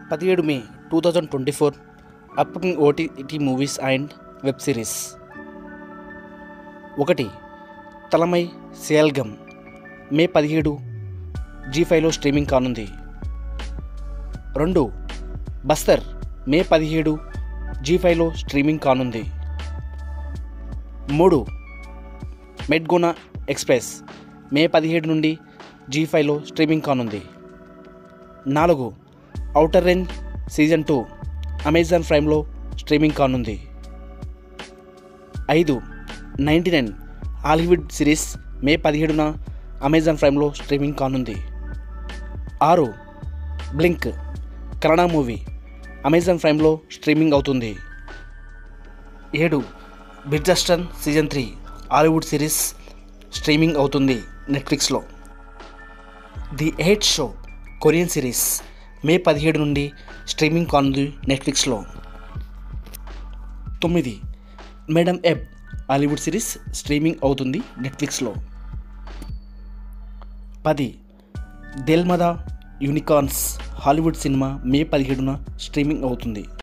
పదిహేడు May two thousand twenty four upcoming OTT movies and web series ఒకటి తలమై సేల్గమ్ మే పదిహేడు G ఫైవ్లో స్ట్రీమింగ్ కానుంది రెండు బస్తర్ మే పదిహేడు జీ ఫైవ్లో స్ట్రీమింగ్ కానుంది మూడు మెడ్గోనా ఎక్స్ప్రెస్ మే పదిహేడు నుండి జీ ఫైవ్లో స్ట్రీమింగ్ కానుంది నాలుగు outer range season two Amazon ప్రైమ్లో స్ట్రీమింగ్ కానుంది ఐదు ninety nine Hollywood series May పదిహేడున అమెజాన్ ప్రైమ్లో స్ట్రీమింగ్ కానుంది ఆరు బ్లింక్ కన్నడ మూవీ అమెజాన్ ప్రైమ్లో స్ట్రీమింగ్ అవుతుంది ఏడు Bridgerton season three Hollywood series streaming అవుతుంది నెట్ఫ్లిక్స్లో the eight show Korean series May పదిహేడు నుండి స్ట్రీమింగ్ కానుంది నెట్ఫ్లిక్స్లో తొమ్మిది madame web Hollywood series streaming అవుతుంది నెట్ఫ్లిక్స్లో పది దెల్మదా యూనికార్న్స్ హాలీవుడ్ సినిమా మే పదిహేడున స్ట్రీమింగ్ అవుతుంది